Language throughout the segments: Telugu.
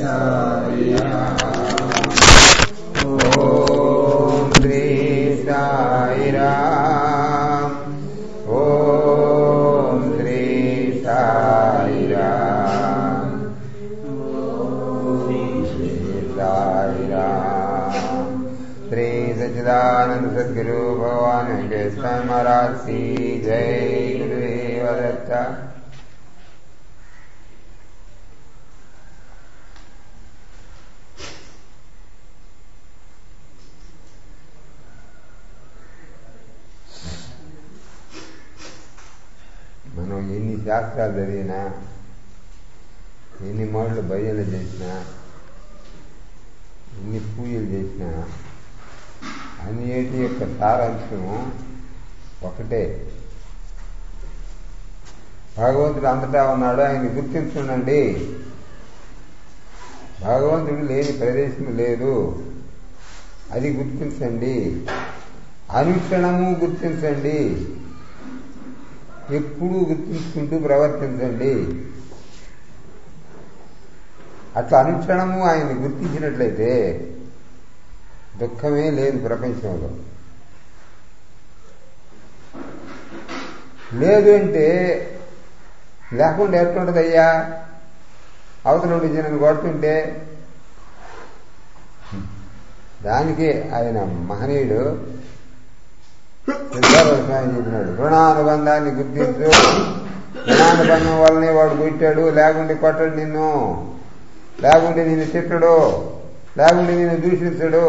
ఓం శ్రీ సాయిరామ్ ఓం శ్రీ సాయిరామ్ శ్రీ సాయిరామ్ శ్రీ సచ్చిదానంద సద్గురు భగవాన్ వెంకటేశ్వర మహారాజ్ శ్రీ జై గురుదేవ దత్త మనం ఎన్ని శాస్త్రాలు చదివినా ఎన్ని మాటలు భజనలు చేసినా ఎన్ని పూజలు చేసినా అన్నిటి యొక్క సారాంశం ఒకటే భగవంతుడు అంతటా ఉన్నాడు ఆయన గుర్తించుండండి భగవంతుడు లేని ప్రదేశం లేదు అది గుర్తించండి అనుక్షణము గుర్తించండి ఎప్పుడూ గుర్తించుకుంటూ ప్రవర్తించండి అట్లా అనుక్షణము ఆయన్ని గుర్తించినట్లయితే దుఃఖమే లేదు ప్రపంచంలో లేదు అంటే లేకుండా ఎట్లుంటుందయ్యా అవతల జనం కొడుతుంటే దానికి ఆయన మహనీయుడు స్వామి చెప్పినాడు రుణానుబంధాన్ని గుర్తించు రుణానుబంధం వల్లనే వాడు కొట్టాడు లేకుంటే కొట్టడు నిన్ను లేకుంటే నిన్ను తిట్టడు లేకుంటే నిన్ను దూషించడు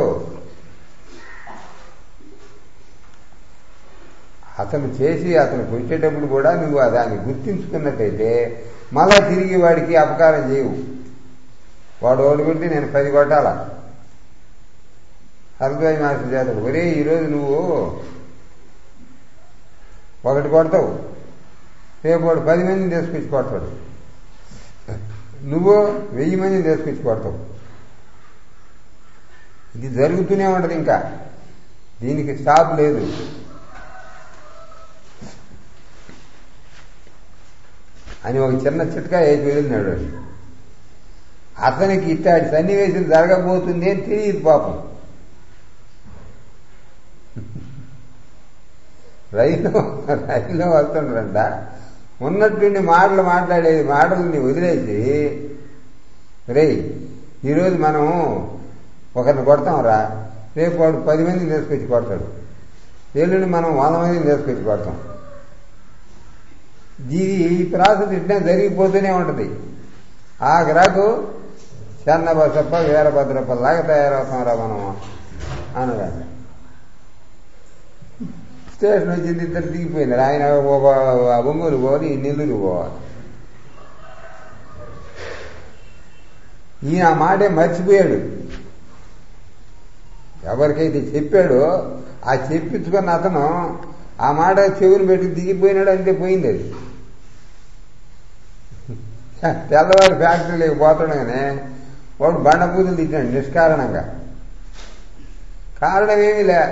అతను చేసి అతను కొట్టేటప్పుడు కూడా నువ్వు దాన్ని గుర్తించుకున్నట్టయితే మళ్ళా తిరిగి వాడికి అపకారం చేయవు వాడు ఓడి కొడితే నేను పది కొట్టాల అర్థమై మాస్టర్ చేస్తాడు ఒరే ఈరోజు నువ్వు ఒకటి కొడతావు రేపు వాడు పది మందిని తీసుకొచ్చి కొడతాడు నువ్వు వెయ్యి మందిని తీసుకొచ్చి కొడతావు ఇది జరుగుతూనే ఉంటుంది ఇంకా దీనికి స్టాప్ లేదు అని ఒక చిన్న చిట్కా వేసి వెళ్ళినాడు అతనికి ఇట్టాడి సన్నివేశం జరగబోతుంది అని తెలియదు పాపం రైలు రైలు వస్తుండ్రంట ఉన్నట్టుండి మాటలు మాట్లాడేది మాటలని వదిలేసి రే ఈరోజు మనం ఒకరిని కొడతాం రా రేపు వాడు పది మందిని తీసుకొచ్చి కొడతాడు ఎల్లుండి మనం వంద మందిని తీసుకొచ్చి కొడతాం ఇది ఈ ప్రాసెస్ ఇట్లా జరిగిపోతూనే ఉంటుంది ఆ గ్రాకు చెన్న బసప్ప వీరభద్రప్పలాగా తయారవుతాం రా మనం అనగానే స్టేషన్ వచ్చింది ఇద్దరు దిగిపోయినారు ఆయన ఒక ఒంగోలు పోవాలి నెల్లూరు పోవాలి ఈయన ఆ మాటే మర్చిపోయాడు ఎవరికైతే చెప్పాడో ఆ చెప్పించుకున్న అతను ఆ మాట చెవులు పెట్టి దిగిపోయినాడు అంతే పోయింది అది తెల్లవారు ఫ్యాక్టరీలోకి పోతుండగానే వాడు బండ పూజలు తిట్టాడు నిష్కారణంగా కారణం ఏమీ లే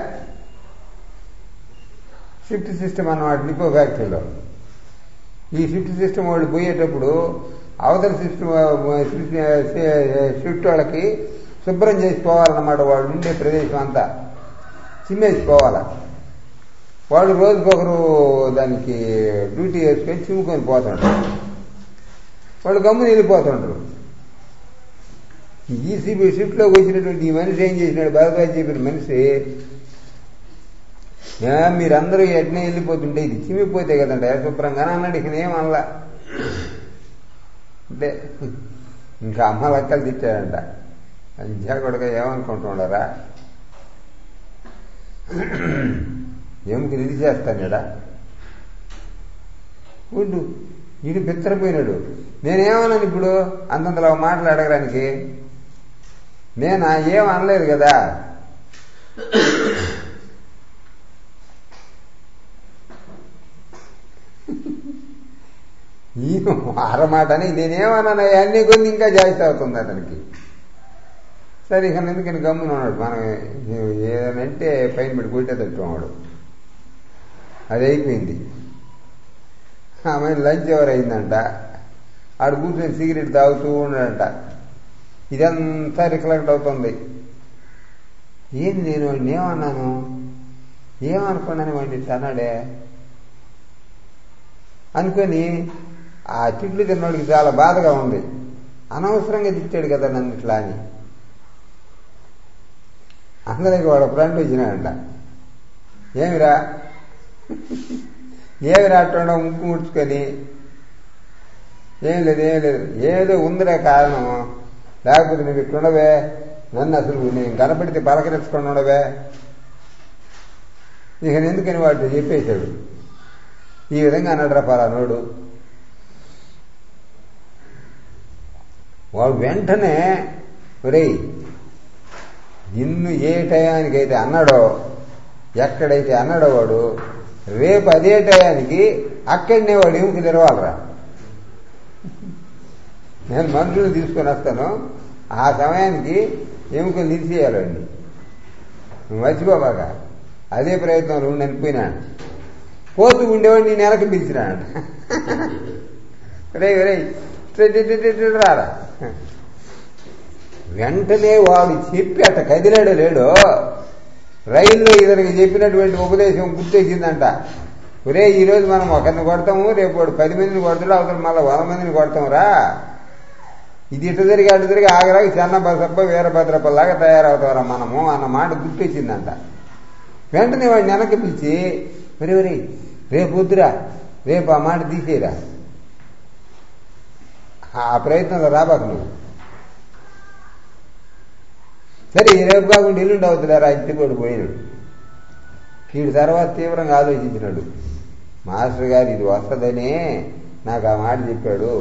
షిఫ్ట్ సిస్టమ్ అన్నమాట నిపో ఫ్యాక్టరీలో ఈ షిఫ్ట్ సిస్టమ్ వాళ్ళు పోయేటప్పుడు అవతల సిస్టమ్ షిఫ్ట్ వాళ్ళకి శుభ్రం చేసుకోవాలన్నమాట వాళ్ళు ఉండే ప్రదేశం అంతా చిమ్మేసిపోవాలి వాళ్ళు రోజుకొకరు దానికి డ్యూటీ వేసుకొని చిమ్ముకొని పోతుంటారు వాళ్ళు గమ్మున వెళ్ళిపోతుంటారు ఈ సిబి షిఫ్ట్లోకి వచ్చినటువంటి ఈ మనిషి ఏం చేసినాడు భరద్వాజ్ చెప్పిన మనిషి మీరందరూ ఎట్నే వెళ్ళిపోతుంటే ఇది చిమ్మిపోతే కదండి శుభ్రంగా అన్నాడు ఇక ఏమనలా అంటే ఇంకా అమ్మ లెక్కలు తిట్టాడంట అంజా కొడుక ఏమనుకుంటున్నారా ఎముక నిలిచేస్తాడా ఉండు ఇది పిచ్చరపోయినాడు నేనేమన్నాను ఇప్పుడు అంతంతలో మాటలు అడగడానికి నేను ఏం అనలేదు కదా ఈ అరమాటని నేనేమన్నాను అన్నీ కొన్ని ఇంకా జాయిస్ అవుతుంది అతనికి సరే ఇక ఎందుకని గమ్మున ఉన్నాడు మనం ఏదనంటే పైన పెట్టి కొట్టే తట్టువాడు అది అయిపోయింది ఆమె లంచ్ ఎవరు అయిందంట ఆడు కూర్చొని సిగరెట్ తాగుతూ ఉన్నాడంట ఇదంతా రిఫ్లెక్ట్ అవుతుంది ఏంది నేను వాడిని ఏమన్నాను ఏమనుకున్నాను వాడిని ఇట్లా అన్నాడే అనుకొని ఆ తిట్లు తిన్నోడికి చాలా బాధగా ఉంది అనవసరంగా తిట్టాడు కదా నన్ను ఇట్లా అని అందరికి వాడు ఫ్రెండ్ వచ్చినాడంట ఏమిరా ఏమిరా అట్టుండ ముక్కు ముడుచుకొని ఏం లేదు ఏం లేదు ఏదో ఉందిరా కారణం లేకపోతే నువ్వు ఇట్లుండవే నన్ను అసలు నేను కనపడితే పలకరించుకొని ఉండవే ఇక ఎందుకని వాడు చెప్పేశాడు ఈ విధంగా అన్నాడు పలానోడు వాడు వెంటనే ఒరేయ్ నిన్ను ఏ టయానికైతే అన్నాడో ఎక్కడైతే అన్నాడో వాడు రేపు అదే టయానికి అక్కడనే వాడు ఎముక తెరవాలరా నేను మనుషులు తీసుకొని వస్తాను ఆ సమయానికి ఎముకలు నిలిచేయాలండి నువ్వు మర్చిపోబాక అదే ప్రయత్నంలో ఉండి అనిపోయినాడు పోతూ ఉండేవాడు నేను వెనక పిలిచినాడు రే రే రారా వెంటనే వాడు చెప్పి అట్ట కదిలాడో లేడో రైల్లో ఇతనికి చెప్పినటువంటి ఉపదేశం గుర్తొచ్చిందంట ఒరే ఈరోజు మనం ఒకరిని కొడతాము రేపు వాడు పది మందిని కొడతాడు అవతల మళ్ళీ వంద మందిని కొడతాం రా ఇది ఇటు తిరిగి అటు తిరిగి ఆగరాకి చిన్న బసప్ప వీరభద్రప్పలాగా తయారవుతారా మనము అన్న మాట గుర్తొచ్చిందంట వెంటనే వాడిని వెనక్కి పిలిచి ఒరే ఒరే రేపు వద్దురా రేపు ఆ మాట తీసేయరా ఆ ప్రయత్నంలో రాబాకు నువ్వు సరే ఈ రేపు కాకుండా ఎల్లుండి అవుతులేరా ఇంటికోడు పోయినాడు వీడి తర్వాత తీవ్రంగా ఆలోచించినాడు మాస్టర్ గారు ఇది వస్తుందనే నాకు ఆ మాట చెప్పాడు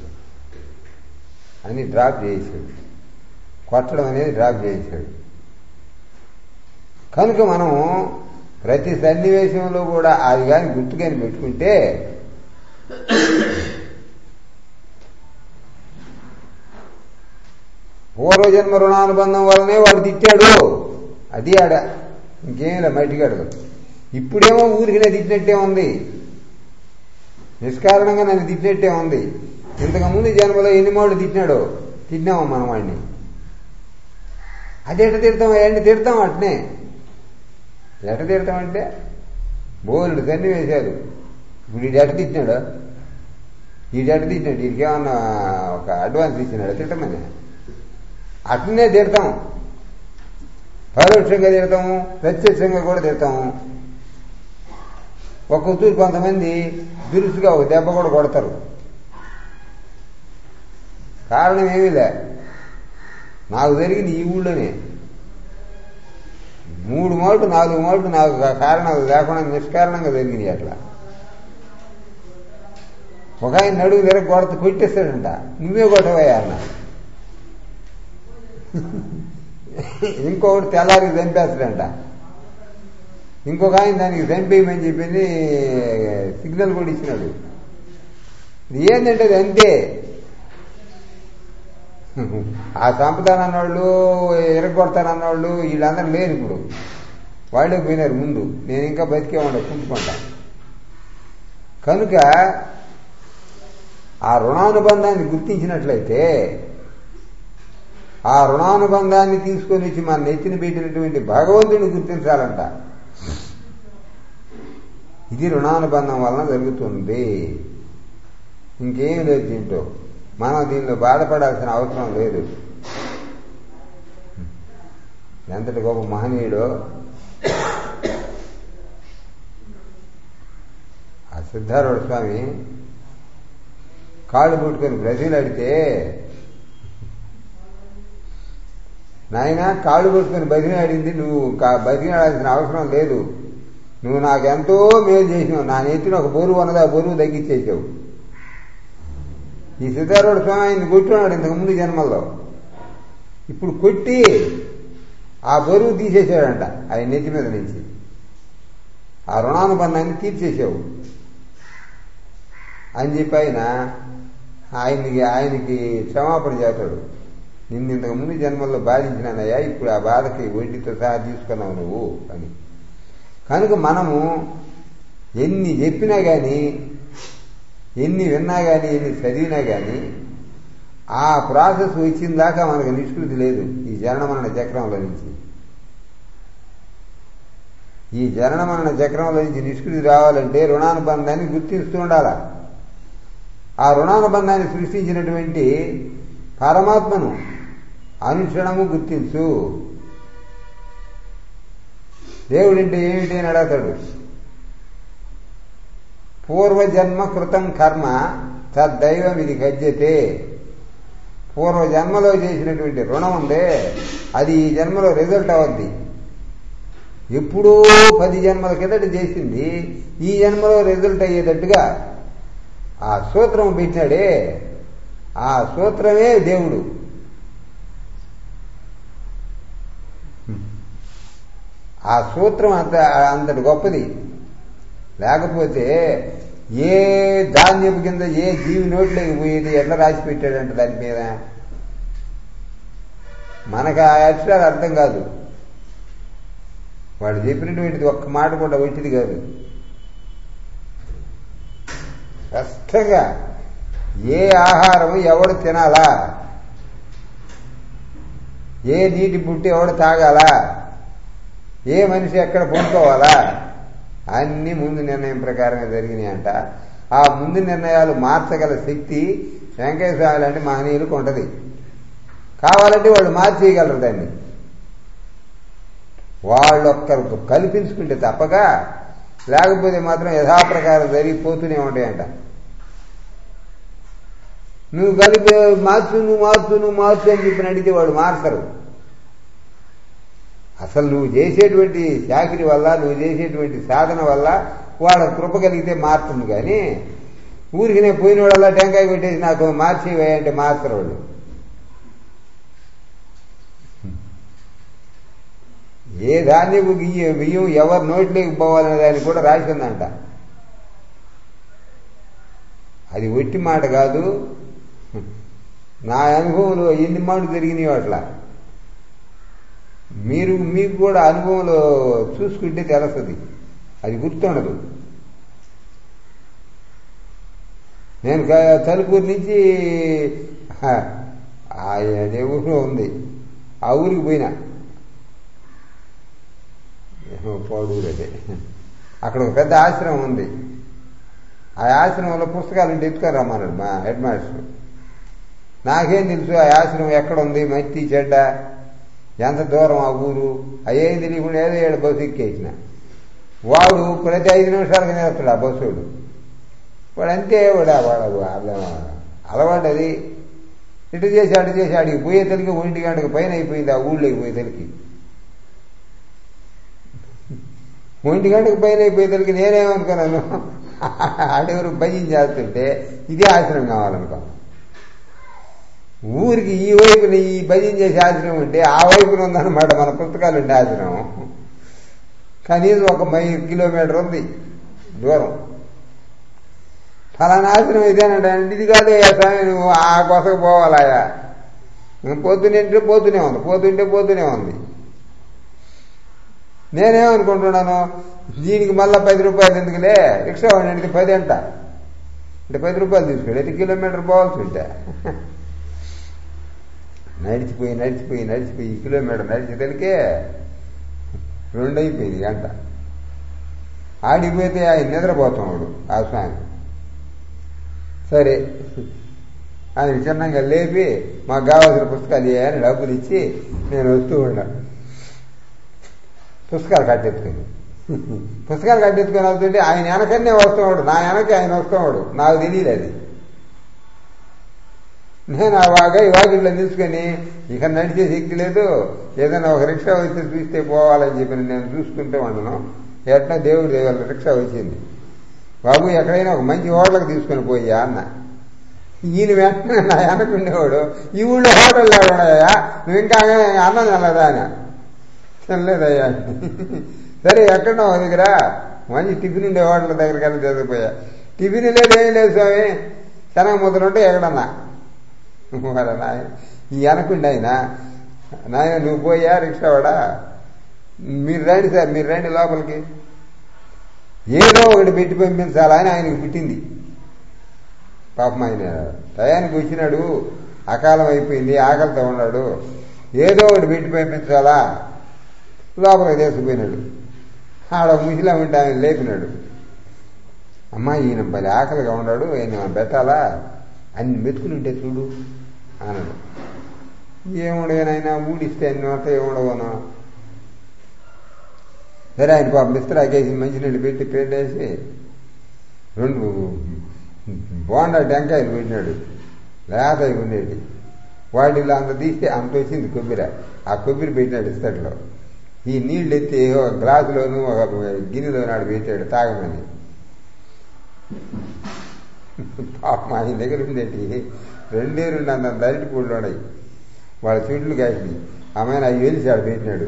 అని డ్రాప్ చేసాడు కొట్టడం అనేది డ్రాప్ చేసాడు కనుక మనం ప్రతి సన్నివేశంలో కూడా అది కానీ గుర్తుకని పెట్టుకుంటే పూర్వజన్మ రుణానుబంధం వల్లనే వాడు తిట్టాడు అది ఆడ ఇంకేం బయటికి అడగదు ఇప్పుడేమో ఊరికినే తిట్టినట్టే ఉంది నిష్కారణంగా నన్ను తిట్టినట్టే ఉంది ఇంతకుముందు జన్మలో ఎన్ని మోళ్ళు తిట్టినాడు తిట్టినాము మనం వాడిని అది ఎట తిడతాం ఏంటి తిడతాం అట్నే ఎట తిడతాం అంటే బోలుడు సన్నివేశాలు ఇప్పుడు ఇది ఎట తిట్టినాడు ఈ ఎట తిట్టినాడు వీడికి ఏమన్నా ఒక అడ్వాన్స్ ఇచ్చినాడు తిట్టమని అట్లనే తిడతాం పరోక్షంగా తిడతాము ప్రత్యక్షంగా కూడా తిడతాము ఒక్కొక్కరు కొంతమంది దురుసుగా ఒక దెబ్బ కూడా కొడతారు కారణం ఏమీ లే నాకు జరిగింది ఈ ఊళ్ళోనే మూడు మాటలు నాలుగు మాటలు నాకు కారణాలు లేకుండా నిష్కారణంగా జరిగినాయి అట్లా ఒక ఆయన నడుగు తిరగ కొడత కొట్టేస్తాడంట నువ్వే కొట్టవయ్యా అన్న ఇంకొకటి తెల్లారి చంపేస్తాడంట ఇంకొక ఆయన దానికి చంపేయమని చెప్పింది సిగ్నల్ కూడా ఇచ్చినాడు ఇది ఏంటంటే అది అంతే ఆ చంపుతానన్నోళ్ళు ఎరగొడతానన్నోళ్ళు వీళ్ళందరూ లేరు ఇప్పుడు వాళ్ళే పోయినారు ముందు నేను ఇంకా బతికే ఉండ కుంటుకుంటా కనుక ఆ రుణానుబంధాన్ని గుర్తించినట్లయితే ఆ రుణానుబంధాన్ని తీసుకొని వచ్చి మన నెత్తిన పెట్టినటువంటి భగవంతుడిని గుర్తించాలంట ఇది రుణానుబంధం వలన జరుగుతుంది ఇంకేం లేదు దీంట్లో మనం దీనిలో బాధపడాల్సిన అవసరం లేదు ఎంతటి గొప్ప మహనీయుడో ఆ సిద్ధారూఢ స్వామి కాళ్ళు పుట్టుకొని బ్రతిలాడితే నాయన కాళ్ళు పట్టుకొని బతినాడింది నువ్వు బతినాడాల్సిన అవసరం లేదు నువ్వు నాకెంతో మేలు చేసినావు నా నెత్తిన ఒక బరువు ఉన్నది ఆ బరువు తగ్గించేసావు ఈ సిద్ధారూఢ స్వామి ఆయన్ని కొట్టున్నాడు ఇంతకు ముందు జన్మల్లో ఇప్పుడు కొట్టి ఆ బరువు తీసేసాడంట ఆయన నెత్తి మీద నుంచి ఆ రుణానుబంధాన్ని తీర్చేసావు అని చెప్పి ఆయన ఆయనకి ఆయనకి క్షమాపణ చేస్తాడు నిన్ను ఇంతకు ముందు జన్మల్లో బాధించినానయ్యా ఇప్పుడు ఆ బాధకి వడ్డీతో సహా తీసుకున్నావు నువ్వు అని కనుక మనము ఎన్ని చెప్పినా కానీ ఎన్ని విన్నా కానీ ఎన్ని చదివినా కానీ ఆ ప్రాసెస్ వచ్చిన దాకా మనకు నిష్కృతి లేదు ఈ జనన మరణ చక్రంలో నుంచి ఈ జనన మరణ చక్రంలో నుంచి నిష్కృతి రావాలంటే రుణానుబంధాన్ని గుర్తిస్తూ ఉండాలా ఆ రుణానుబంధాన్ని సృష్టించినటువంటి పరమాత్మను అనుక్షణము గుర్తించు దేవుడంటే ఏమిటి అని అడగతాడు పూర్వజన్మ కృతం కర్మ తద్దైవం ఇది గజ్జతే పూర్వజన్మలో చేసినటువంటి రుణం ఉందే అది ఈ జన్మలో రిజల్ట్ అవద్ది ఎప్పుడో పది జన్మల కిందట చేసింది ఈ జన్మలో రిజల్ట్ అయ్యేటట్టుగా ఆ సూత్రం పెట్టాడే ఆ సూత్రమే దేవుడు ఆ సూత్రం అంత అంతటి గొప్పది లేకపోతే ఏ ధాన్యపు కింద ఏ జీవి నోట్లోకి పోయేది ఎట్లా రాసి పెట్టాడంట దాని మీద మనకు ఆ అక్షరాలు అర్థం కాదు వాడు చెప్పినటువంటిది ఒక్క మాట కూడా వచ్చింది కాదు స్పష్టంగా ఏ ఆహారం ఎవడు తినాలా ఏ నీటి బుట్టి ఎవడు తాగాలా ఏ మనిషి ఎక్కడ పొందుకోవాలా అన్ని ముందు నిర్ణయం ప్రకారంగా జరిగినాయంట ఆ ముందు నిర్ణయాలు మార్చగల శక్తి వెంకయ్య స్వామి లాంటి మహనీయులకు ఉంటుంది కావాలంటే వాళ్ళు మార్చేయగలరు దాన్ని వాళ్ళొక్కరు కల్పించుకుంటే తప్పగా లేకపోతే మాత్రం యథాప్రకారం జరిగిపోతూనే ఉంటాయంట నువ్వు కలిపి మార్చు నువ్వు మార్చు నువ్వు మార్చు అని చెప్పి అడిగితే వాడు మార్చరు అసలు నువ్వు చేసేటువంటి చాకరి వల్ల నువ్వు చేసేటువంటి సాధన వల్ల వాళ్ళ కృప కలిగితే మారుతుంది కానీ ఊరికి నేను పోయిన వాళ్ళ టెంకాయ కొట్టేసి నాకు మార్చి అంటే మార్చరు వాళ్ళు ఏ ధాన్యపు బియ్య బియ్యం ఎవరు నోట్లోకి పోవాలనే దాన్ని కూడా రాసి ఉందంట అది ఒట్టి మాట కాదు నా అనుభవంలో ఎన్ని మాటలు జరిగినాయి అట్లా మీరు మీకు కూడా అనుభవంలో చూసుకుంటే తెలుస్తుంది అది గుర్తుండదు నేను తలుపూరు నుంచి అదే ఊరిలో ఉంది ఆ ఊరికి పోయినా పోడూరు అదే అక్కడ ఒక పెద్ద ఆశ్రమం ఉంది ఆ ఆశ్రమంలో పుస్తకాలు ఉంటే ఎత్తుకొని రమ్మన్నాడు మా హెడ్ మాస్టర్ నాకేం తెలుసు ఆ ఆశ్రమం ఎక్కడ ఉంది మట్టి చెడ్డ ఎంత దూరం ఆ ఊరు అయ్యేం తెలియకుండా ఏదో ఏడు బస్సు ఎక్కేసిన వాడు ప్రతి ఐదు నిమిషాలకు నేర్పుతాడు ఆ బస్సుడు వాడు అంతే వాడు వాడు అలవాటు అది ఇటు చేసి అటు చేసి అడిగి పోయే తలికి ఒంటి గంటకు పైన అయిపోయింది ఆ ఊళ్ళోకి పోయే తలికి ఒంటి గంటకు పైన అయిపోయే తలికి నేనేమనుకున్నాను ఆడెవరు భయం చేస్తుంటే ఇదే ఆశ్రమం కావాలనుకో ఊరికి ఈ వైపున ఈ భజన చేసే ఆశ్రమం ఉంటే ఆ వైపున ఉందన్నమాట మన పుస్తకాలు ఉండే ఆశ్రమం కనీసం ఒక మై కిలోమీటర్ ఉంది దూరం ఫలానా ఆశ్రమం ఇదేనంటే ఇది కాదు స్వామి నువ్వు ఆ కొసకు పోవాలాయా పోతుంటే పోతూనే ఉంది పోతుంటే పోతూనే ఉంది నేనేమనుకుంటున్నాను దీనికి మళ్ళీ పది రూపాయలు ఎందుకులే రిక్షా వాడికి పది అంట అంటే పది రూపాయలు తీసుకోండి ఎన్ని కిలోమీటర్ పోవాల్సి ఉంటే నడిచిపోయి నడిచిపోయి నడిచిపోయి కిలోమీటర్ నడిచేదలికే రెండు అయిపోయింది గంట ఆడిపోతే ఆయన నిద్రపోతున్నాడు ఆ స్వామి సరే ఆయన చిన్నగా లేపి మాకు కావాల్సిన పుస్తకాలు ఇవ్వని డబ్బులు ఇచ్చి నేను వస్తూ ఉన్నాను పుస్తకాలు కట్టెత్తుకుని పుస్తకాలు కట్టెత్తుకొని వెళ్తుంటే ఆయన వెనకనే వస్తున్నాడు నా వెనక ఆయన వస్తున్నాడు నాకు తెలియదు అది నేను ఆ వాగా ఈ వాకిట్లో తీసుకొని ఇక నడిచే శక్తి లేదు ఏదైనా ఒక రిక్షా వచ్చి చూస్తే పోవాలని చెప్పి నేను చూసుకుంటే ఉండను ఎట్లా దేవుడు దేవాల రిక్షా వచ్చింది బాబు ఎక్కడైనా ఒక మంచి హోటల్కి తీసుకొని పోయా అన్న ఈయన వెంటనే నా వెనకుండేవాడు ఈ ఊళ్ళో హోటల్ లేవడాయా నువ్వు ఇంకా అన్నం తినలేదా అని తినలేదయ్యా సరే ఎక్కడో దగ్గర మంచి టిఫిన్ ఉండే హోటల్ దగ్గరికి వెళ్ళి చదివిపోయా టిఫిన్ లేదు ఏం లేదు స్వామి శనగ ముద్దలు ఉంటే ఎక్కడన్నా వాళ్ళ నాయన ఈ వెనకుండి ఆయన నాయన నువ్వు పోయా రిక్షావాడా మీరు రండి సార్ మీరు రండి లోపలికి ఏదో ఒకటి పెట్టి పంపించాలని ఆయనకు పుట్టింది పాపం ఆయన టయానికి వచ్చినాడు అకాలం అయిపోయింది ఆకలితో ఉన్నాడు ఏదో ఒకటి పెట్టి పంపించాలా లోపలికి తీసుకుపోయినాడు ఆడ ఒక ముసిలా ఉంటే ఆయన లేపినాడు అమ్మా ఈయన పది ఆకలిగా ఉన్నాడు ఈయన మనం పెట్టాలా అన్ని మెతుకులు ఉంటే చూడు అన్నాడు ఏముండగానైనా ఊడిస్తే అన్ని వస్తాయి ఏముండవను సరే ఆయన పాపం ఇస్తరాకేసి మంచినీళ్ళు పెట్టి పెట్టేసి రెండు బోండా టెంకాయలు పెట్టినాడు లేతవి ఉండేటి వాటిలో అంత తీస్తే అంత వచ్చింది కొబ్బరి ఆ కొబ్బరి పెట్టినాడు ఇస్తట్లో ఈ నీళ్ళు ఎత్తి ఒక గ్లాసులోను ఒక గిన్నెలో నాడు పెట్టాడు తాగమని పాపం ఆయన దగ్గర ఉండేటి రెండే రెండు అంత దరిటి పూళ్ళు ఉన్నాయి వాళ్ళ చెట్లు కాసి ఆమెను అవి వెలిసాడు పెట్టినాడు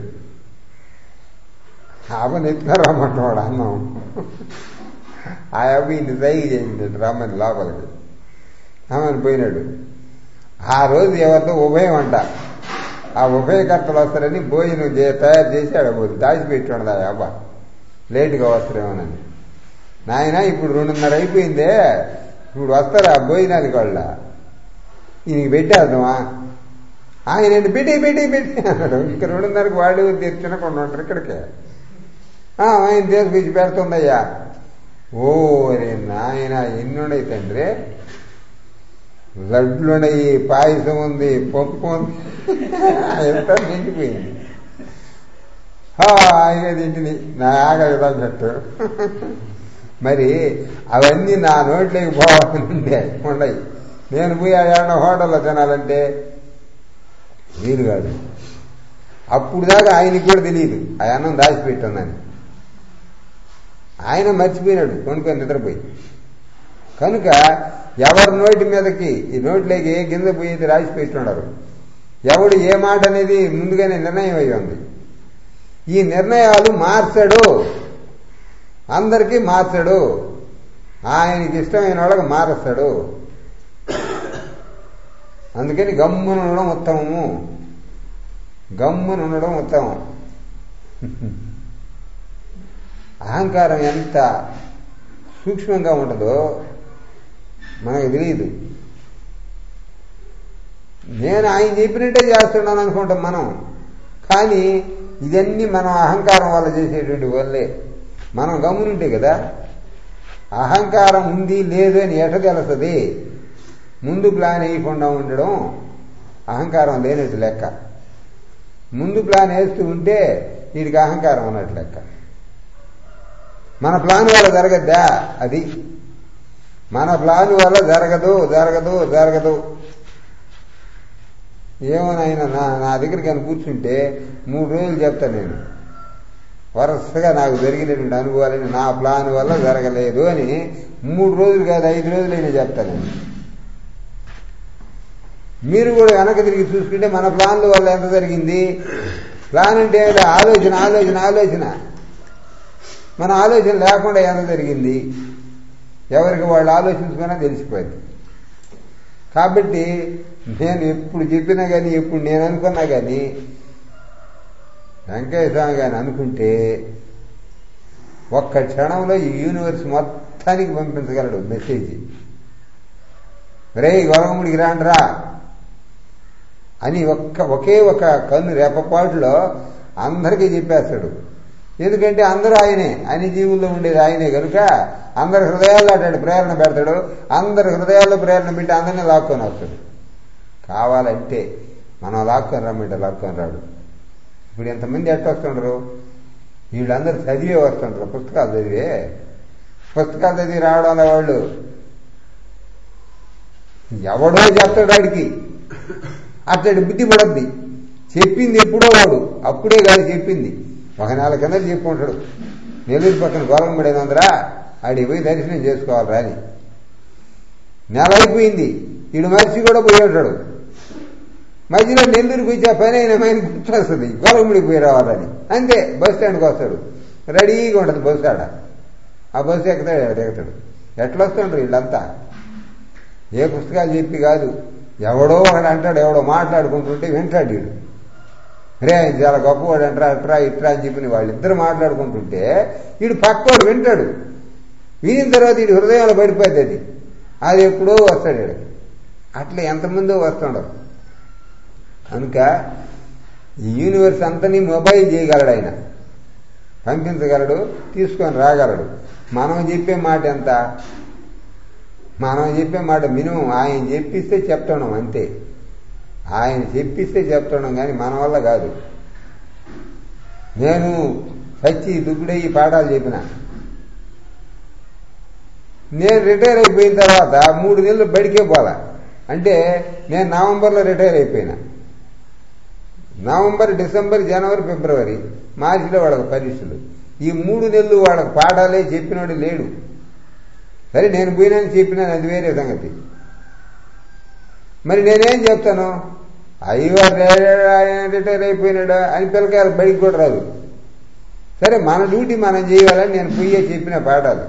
అవని ఎత్తున రమ్మంటున్నాడు అన్నం ఆ అబ్బాయి ఇంటి సైకి చేసింది రమ్మని లోపలికి ఆమెను పోయినాడు ఆ రోజు ఎవరితో ఉభయం అంట ఆ ఉభయకర్తలు వస్తారని భోజనం చే తయారు చేసి ఆడ దాచిపెట్టాడు ఆ అబ్బా లేటుగా వస్తారేమోనని నాయన ఇప్పుడు రెండున్నర అయిపోయిందే ఇప్పుడు వస్తారా భోజనానికి వాళ్ళ ఈయనకి పెట్టేద్దామా ఆయన పెట్టి పెట్టి పెట్టి అన్నాడు ఇక్కడ రెండున్నరకు వాళ్ళు తినకుండా ఉంటారు ఇక్కడికే ఆయన తీసుకొచ్చి పెడుతుందయ్యా ఓ రే నాయన ఎన్నుండయి తండ్రి లడ్లున్నాయి పాయసం ఉంది పప్పు ఉంది ఎంత నిండిపోయింది హాయిగా తింటిని నా ఆకలి తగ్గట్టు మరి అవన్నీ నా నోట్లోకి పోవాలని ఉండే ఉండయి నేను పోయి ఏమన్నా హోటల్లో తినాలంటే వీలు కాదు అప్పుడు దాకా ఆయనకి కూడా తెలియదు ఆ అన్నం దాచిపెట్టుందని ఆయన మర్చిపోయినాడు కొనుక్కొని నిద్రపోయి కనుక ఎవరి నోటి మీదకి ఈ నోట్లోకి ఏ గింజ పోయేది రాసి పెట్టున్నారు ఎవడు ఏ మాట అనేది ముందుగానే నిర్ణయం అయి ఉంది ఈ నిర్ణయాలు మార్చాడు అందరికీ మార్చాడు ఆయనకి ఇష్టమైన వాళ్ళకి మారుస్తాడు అందుకని గమ్మున ఉండడం ఉత్తమము గమ్మున ఉండడం ఉత్తమం అహంకారం ఎంత సూక్ష్మంగా ఉంటుందో మనకు తెలియదు నేను ఆయన చెప్పినట్టే చేస్తున్నాను అనుకుంటాం మనం కానీ ఇదన్నీ మనం అహంకారం వల్ల చేసేటువంటి వల్లే మనం గమనుంటే కదా అహంకారం ఉంది లేదు అని ఎట తెలుస్తుంది ముందు ప్లాన్ వేయకుండా ఉండడం అహంకారం లేనట్టు లెక్క ముందు ప్లాన్ వేస్తూ ఉంటే వీడికి అహంకారం ఉన్నట్టు లెక్క మన ప్లాన్ వల్ల జరగద్దా అది మన ప్లాన్ వల్ల జరగదు జరగదు జరగదు ఏమోనైనా నా నా దగ్గరికి అని కూర్చుంటే మూడు రోజులు చెప్తాను నేను వరుసగా నాకు జరిగినటువంటి అనుభవాలని నా ప్లాన్ వల్ల జరగలేదు అని మూడు రోజులు కాదు ఐదు రోజులైనా చెప్తాను నేను మీరు కూడా వెనక తిరిగి చూసుకుంటే మన ప్లాన్ల వల్ల ఎంత జరిగింది ప్లాన్ అంటే ఆలోచన ఆలోచన ఆలోచన మన ఆలోచన లేకుండా ఎంత జరిగింది ఎవరికి వాళ్ళు ఆలోచించుకున్నా తెలిసిపోయింది కాబట్టి నేను ఎప్పుడు చెప్పినా కానీ ఎప్పుడు నేను అనుకున్నా కానీ వెంకయ్య స్వామి కానీ అనుకుంటే ఒక్క క్షణంలో ఈ యూనివర్స్ మొత్తానికి పంపించగలడు మెసేజ్ రే గొరవముడికి రాండ్రా అని ఒక్క ఒకే ఒక కన్ను రెప్పపాటులో అందరికీ చెప్పేస్తాడు ఎందుకంటే అందరూ ఆయనే అన్ని జీవుల్లో ఉండేది ఆయనే కనుక అందరి హృదయాల్లో అటు ప్రేరణ పెడతాడు అందరి హృదయాల్లో ప్రేరణ పెట్టి అందరినీ లాక్కొని వస్తాడు కావాలంటే మనం లాక్కొని రమ్మంటే లాక్కొని రాడు ఇప్పుడు ఎంతమంది ఎట్ట వస్తుండ్రు వీళ్ళందరూ చదివే వస్తుంటారు పుస్తకాలు చదివే పుస్తకాలు చదివి రావడం వాళ్ళు ఎవడో చెప్తాడు వాడికి అతడి బుద్ధి పడద్ది చెప్పింది ఎప్పుడో వాడు అప్పుడే కాదు చెప్పింది ఒక నెల కింద చెప్పుకుంటాడు నెల్లూరు పక్కన గొలం పడేదందరా ఆడికి పోయి దర్శనం చేసుకోవాలరా అని నెల అయిపోయింది వీడు మనిషి కూడా పోయి ఉంటాడు మధ్యలో నెల్లూరుకి వచ్చి ఆ పని అయిన మైండ్ గుర్తొస్తుంది గొలముడికి పోయి రావాలని అంతే బస్ స్టాండ్కి వస్తాడు రెడీగా ఉంటుంది బస్సు ఆడ ఆ బస్సు ఎక్కుతాడు దిగుతాడు ఎట్లా వస్తుండ్రు వీళ్ళంతా ఏ పుస్తకాలు చెప్పి కాదు ఎవడో ఒకడు అంటాడు ఎవడో మాట్లాడుకుంటుంటే వింటాడు వీడు రే ఆయన చాలా గొప్పవాడు అంటారా అట్రా ఇట్రా అని చెప్పి వాళ్ళిద్దరు మాట్లాడుకుంటుంటే వీడు పక్కోడు వింటాడు వినిన తర్వాత వీడి హృదయంలో పడిపోద్ది అది అది ఎప్పుడో వస్తాడు వీడు అట్లా ఎంతమందో వస్తుండరు కనుక ఈ యూనివర్స్ అంతని మొబైల్ చేయగలడు ఆయన పంపించగలడు తీసుకొని రాగలడు మనం చెప్పే మాట ఎంత మనం చెప్పే మాట మినిమం ఆయన చెప్పిస్తే చెప్తున్నాం అంతే ఆయన చెప్పిస్తే చెప్తున్నాం కానీ మన వల్ల కాదు నేను సచ్చి దుగ్గుడయ్యి పాఠాలు చెప్పిన నేను రిటైర్ అయిపోయిన తర్వాత మూడు నెలలు బడికే పోలా అంటే నేను నవంబర్లో రిటైర్ అయిపోయినా నవంబర్ డిసెంబర్ జనవరి ఫిబ్రవరి మార్చిలో వాళ్ళకి పరీక్షలు ఈ మూడు నెలలు వాళ్ళకి పాఠాలే చెప్పినోడు లేడు సరే నేను పోయినాను చెప్పినాను అది వేరే సంగతి మరి నేనేం చెప్తాను అయ్యో ఆయన రిటైర్ అయిపోయినాడు అని పిల్లకాయలు బయటికి కూడా రాదు సరే మన డ్యూటీ మనం చేయాలని నేను పోయే చెప్పిన పాఠాలు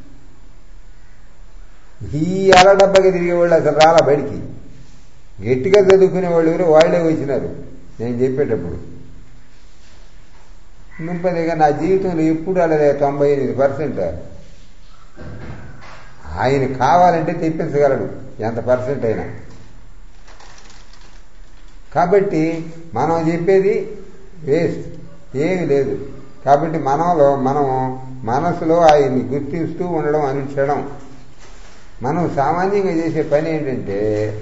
ఈ అల డబ్బగా తిరిగే వాళ్ళు అసలు రాలా బయటికి గట్టిగా చదువుకునే వాళ్ళు ఎవరు వాళ్ళే వచ్చినారు నేను చెప్పేటప్పుడు ముంపదిగా నా జీవితంలో ఎప్పుడు అలాగే తొంభై ఎనిమిది పర్సెంట్ ఆయన కావాలంటే తెప్పించగలడు ఎంత పర్సెంట్ అయినా కాబట్టి మనం చెప్పేది వేస్ట్ ఏమీ లేదు కాబట్టి మనలో మనం మనసులో ఆయన్ని గుర్తిస్తూ ఉండడం అనుక్షణం మనం సామాన్యంగా చేసే పని ఏంటంటే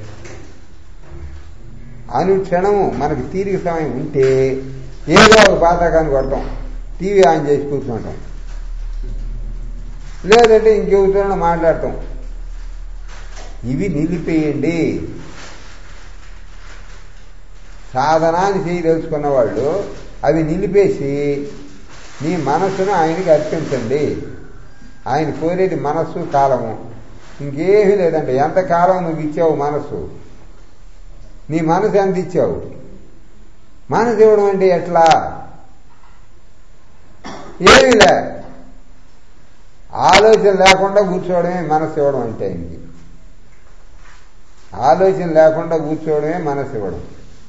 అనుక్షణము మనకి తీరిక సమయం ఉంటే ఏదో ఒక బాధకాన్ని కొడతాం టీవీ ఆన్ చేసి కూర్చుంటాం లేదంటే ఇంకెవరితోనో మాట్లాడతాం ఇవి నిలిపేయండి సాధనాన్ని చేయదలుచుకున్న వాళ్ళు అవి నిలిపేసి నీ మనస్సును ఆయనకి అర్పించండి ఆయన కోరేది మనస్సు కాలము ఇంకేమీ లేదంటే ఎంతకాలం నువ్వు ఇచ్చావు మనస్సు నీ మనసు ఎంత ఇచ్చావు మనసు ఇవ్వడం అంటే ఎట్లా ఏమిలే ఆలోచన లేకుండా కూర్చోవడమే మనసు ఇవ్వడం అంటే ఆయనకి ఆలోచన లేకుండా కూర్చోవడమే మనసు ఇవ్వడం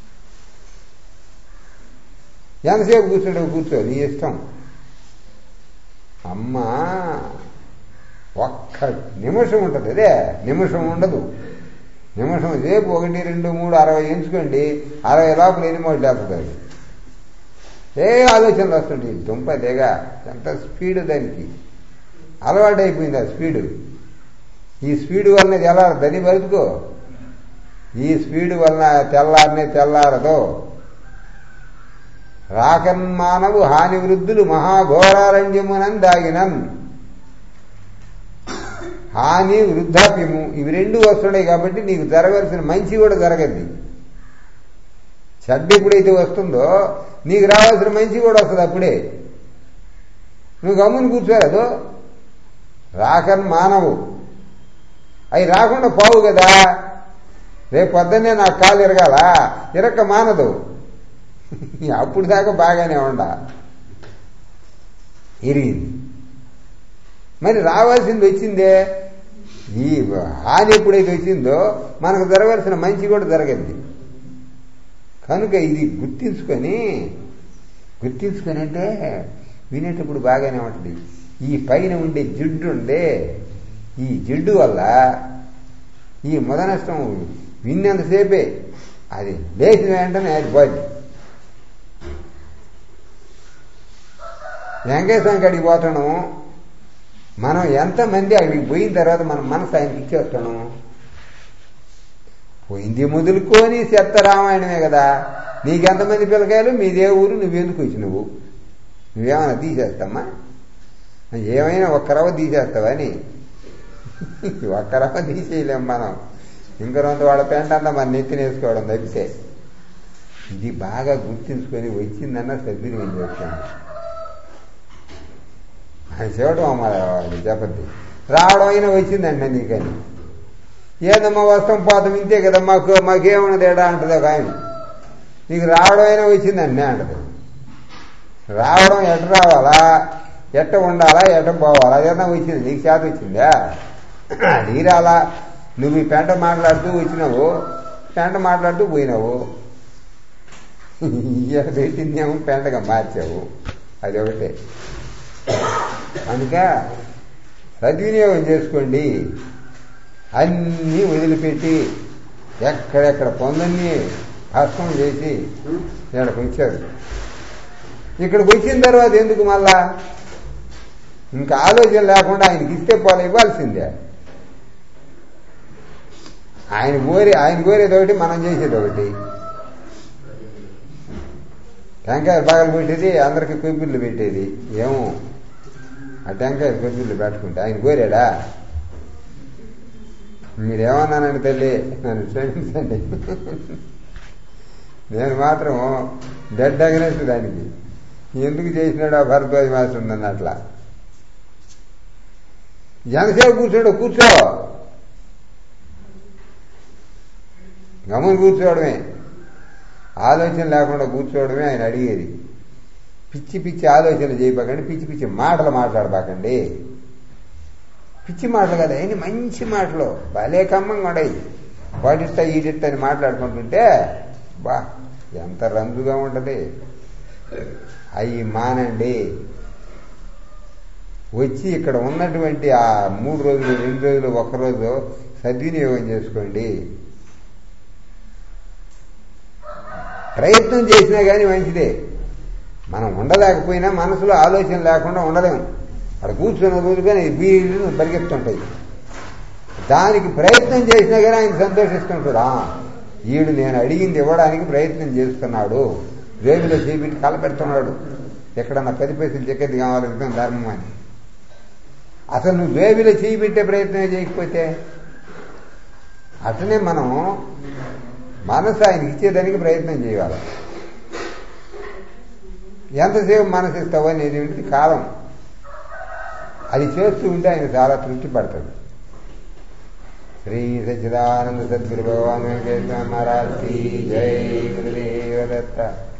ఎంతసేపు కూర్చోడం కూర్చో నీ ఇష్టం అమ్మా ఒక్క నిమిషం ఉంటుంది అదే నిమిషం ఉండదు నిమిషం సేపు ఒకటి రెండు మూడు అరవై ఎంచుకోండి అరవై లోపల ఎన్ని మోట్లు లేపుతుంది ఏ ఆలోచనలు వస్తుంటాయి దుంప దిగ ఎంత స్పీడ్ దానికి అలవాటు అయిపోయింది ఆ స్పీడు ఈ స్పీడ్ వలన తెల్లారు దాన్ని బతుకో ఈ స్పీడ్ వలన తెల్లారనే తెల్లారదో రాకన్మానవు హాని వృద్ధులు మహాఘోరారణ్యమునన్ దాగినన్ హాని వృద్ధాప్యము ఇవి రెండు వస్తున్నాయి కాబట్టి నీకు జరగవలసిన మంచి కూడా జరగద్ది చెడ్డ ఎప్పుడైతే వస్తుందో నీకు రావాల్సిన మంచి కూడా వస్తుంది అప్పుడే నువ్వు గమ్ముని కూర్చోరాదు రాకన్ మానవు అవి రాకుండా పోవు కదా రేపు పొద్దున్నే నాకు కాలు ఇరగాల ఇరక్క మానదు అప్పుడు దాకా బాగానే ఉండ ఇరిగింది మరి రావాల్సింది వచ్చిందే ఈ హాని ఎప్పుడైతే వచ్చిందో మనకు జరగాల్సిన మంచి కూడా జరగద్ది కనుక ఇది గుర్తించుకొని గుర్తించుకొని అంటే వినేటప్పుడు బాగానే ఉంటుంది ఈ పైన ఉండే జిడ్డు ఉండే ఈ జిడ్డు వల్ల ఈ మొదనష్టం విన్నంతసేపే అది లేచిన వెంటనే అది పోద్ది వెంకటేశ్వరం కాడికి పోతాను మనం ఎంతమంది అక్కడికి పోయిన తర్వాత మన మనసు ఆయనకి ఇచ్చేస్తాను పోయింది మొదలుకొని చెత్త రామాయణమే కదా నీకెంతమంది పిల్లకాయలు మీదే ఊరు నువ్వెందుకు వచ్చి నువ్వు నువ్వేమైనా తీసేస్తామా ఏమైనా ఒక్క రవ్వ తీసేస్తావా అని ఒక్క రవ్వ తీసేయలేం మనం ఇంకొంత వాళ్ళ పెంట అంతా మన నెత్తినేసుకోవడం తప్పితే ఇది బాగా గుర్తించుకొని వచ్చిందన్న సద్వినియోగం చేస్తాను ఆయన చూడటం అమ్మాయి చెప్పద్ది రావడం అయినా వచ్చిందండి నీకని ఏదమ్మా వస్తాం పోతాం ఇంతే కదా మాకు మాకేమన్నది ఏడా అంటది ఒక ఆయన నీకు రావడం అయినా వచ్చిందండి అంటది రావడం ఎట్ట రావాలా ఎట్ట ఉండాలా ఎట్ట పోవాలా ఏదన్నా వచ్చింది నీకు చేత వచ్చిందా అది రాలా నువ్వు ఈ పెంట మాట్లాడుతూ వచ్చినావు పెంట మాట్లాడుతూ పోయినావు పెట్టిందేమో పెంటగా మార్చావు అది ఒకటే కనుక సద్వినియోగం చేసుకోండి అన్నీ వదిలిపెట్టి ఎక్కడెక్కడ పనులన్నీ భస్మం చేసి ఇక్కడికి వచ్చాడు ఇక్కడికి వచ్చిన తర్వాత ఎందుకు మళ్ళా ఇంకా ఆలోచన లేకుండా ఆయనకి ఇస్తే పోలే ఇవ్వాల్సిందే ఆయన కోరి ఆయన కోరేది ఒకటి మనం చేసేది ఒకటి టెంకాయ బాగా పెట్టేది అందరికి కొబ్బిళ్ళు పెట్టేది ఏమో ఆ టెంకాయ కొబ్బిళ్ళు పెట్టుకుంటే ఆయన కోరాడా మీరేమన్నానండి తల్లి నన్ను క్షమించండి నేను మాత్రం డెడ్ అగనెస్ట్ దానికి ఎందుకు చేసినాడు ఆ భరద్వాజ మాస్టర్ ఉందని అట్లా ఎంతసేపు కూర్చోడు కూర్చో గమని కూర్చోవడమే ఆలోచన లేకుండా కూర్చోవడమే ఆయన అడిగేది పిచ్చి పిచ్చి ఆలోచన చేయబాకండి పిచ్చి పిచ్చి మాటలు మాట్లాడబాకండి పిచ్చి మాటలు కదా అయిన మంచి మాటలు భలే కమ్మంగా ఉండయి వాటిట్ట ఈడిట్ట అని మాట్లాడుకుంటుంటే బా ఎంత రంజుగా ఉంటది అవి మానండి వచ్చి ఇక్కడ ఉన్నటువంటి ఆ మూడు రోజులు రెండు రోజులు ఒక్కరోజు సద్వినియోగం చేసుకోండి ప్రయత్నం చేసినా కానీ మంచిదే మనం ఉండలేకపోయినా మనసులో ఆలోచన లేకుండా ఉండలేము అక్కడ కూర్చున్న రోజు కానీ బీళ్ళు పరిగెత్తుంటాయి దానికి ప్రయత్నం చేసినా కానీ ఆయన సంతోషిస్తుంటాడు ఈడు నేను అడిగింది ఇవ్వడానికి ప్రయత్నం చేస్తున్నాడు రేగులో చేపెట్టి కలపెడుతున్నాడు ఎక్కడన్నా పది పైసలు చెక్కది కావాలి ధర్మం అని అసలు నువ్వు వేవిలో చేయి పెట్టే ప్రయత్నం చేయకపోతే అట్లనే మనం మనసు ఆయనకి ఇచ్చేదానికి ప్రయత్నం చేయాలి ఎంతసేపు మనసు ఇస్తావు అనేది ఏంటి కాలం అది చేస్తూ ఉంటే ఆయన చాలా తృప్తి పడతాడు శ్రీ సచ్చిదానంద సద్గురు భగవాన్ వెంకటేశ్వర మహారాజ్ జై గురుదేవ దత్త